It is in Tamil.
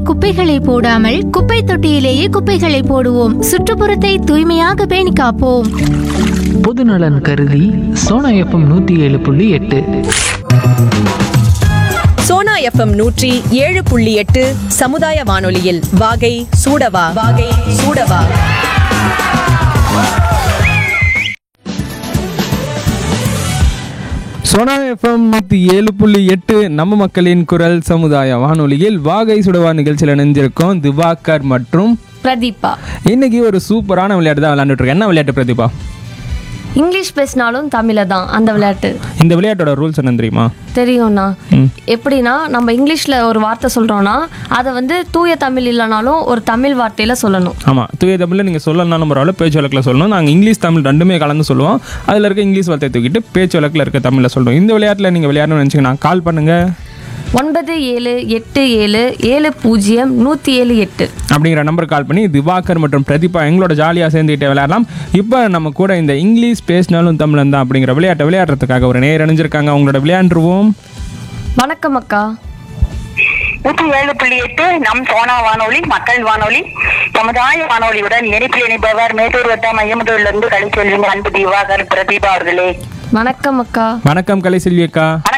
குப்பைகளை போடாமல் குப்பை தொட்டியிலேயே குப்பைகளை போடுவோம் சுற்றுப்புறத்தை தூய்மையாக பேணி காப்போம் பொதுநலன் கருதி சோனா எஃப்எம் நூற்றி ஏழு புள்ளி எட்டு சோனா எஃப்எம் நூற்றி ஏழு புள்ளி எட்டு சமுதாய வானொலியில் வாகை சூடவா வாகை சூடவா சோனா எஃப்எம் நூற்றி ஏழு புள்ளி எட்டு நம்ம மக்களின் குரல் சமுதாய வானொலியில் வாகை சுடவா நிகழ்ச்சியில் இணைஞ்சிருக்கோம் திவாகர் மற்றும் பிரதீபா இன்னைக்கு ஒரு சூப்பரான விளையாட்டு தான் விளையாண்டுட்டு இருக்கோம் என்ன விளையாட்டு பிரதீபா இங்கிலீஷ் பேசினாலும் தமிழ தான் அந்த விளையாட்டு இந்த விளையாட்டோட ரூல்ஸ் என்ன தெரியுமா தெரியும்ண்ணா எப்படின்னா நம்ம இங்கிலீஷில் ஒரு வார்த்தை சொல்கிறோன்னா அதை வந்து தூய தமிழ் இல்லைனாலும் ஒரு தமிழ் வார்த்தையில் சொல்லணும் ஆமாம் தூய தமிழில் நீங்கள் சொல்லலாம் பரவாயில்ல பேச்சு வழக்கில் சொல்லணும் நாங்கள் இங்கிலீஷ் தமிழ் ரெண்டுமே கலந்து சொல்லுவோம் அதில் இருக்க இங்கிலீஷ் வார்த்தையை தூக்கிட்டு பேச்சு வழக்கில் இருக்க தமிழில் சொல்கிறோம் இந்த விளையாட்டில் நீங்கள் விளையாடணும்னு நினச்சிங்கன்னா கால் பண்ணுங்கள் ஒன்பது ஏழு எட்டு ஏழு ஏழு பூஜ்ஜியம் நூற்றி ஏழு எட்டு அப்படிங்கிற நம்பர் கால் பண்ணி திவாகர் மற்றும் பிரதீபா எங்களோட ஜாலியாக சேர்ந்துக்கிட்டே விளையாடலாம் இப்போ நம்ம கூட இந்த இங்கிலீஷ் பேசினாலும் தமிழன் தான் அப்படிங்கிற விளையாட்டை விளையாடுறதுக்காக ஒரு நேர் அணிஞ்சிருக்காங்க அவங்களோட விளையாண்டுருவோம் வணக்கம் அக்கா நூற்றி ஏழு புள்ளி எட்டு நம் சோனா வானொலி மக்கள் வானொலி சமுதாய வானொலியுடன் இணைப்பில் இணைப்பவர் மேட்டூர் வட்டம் ஐயமுதூரிலிருந்து கழிச்செல்விங்க அன்பு திவாகர் பிரதீபா அவர்களே வணக்கம் அக்கா வணக்கம் கலை செல்வி அக்கா வணக்கம்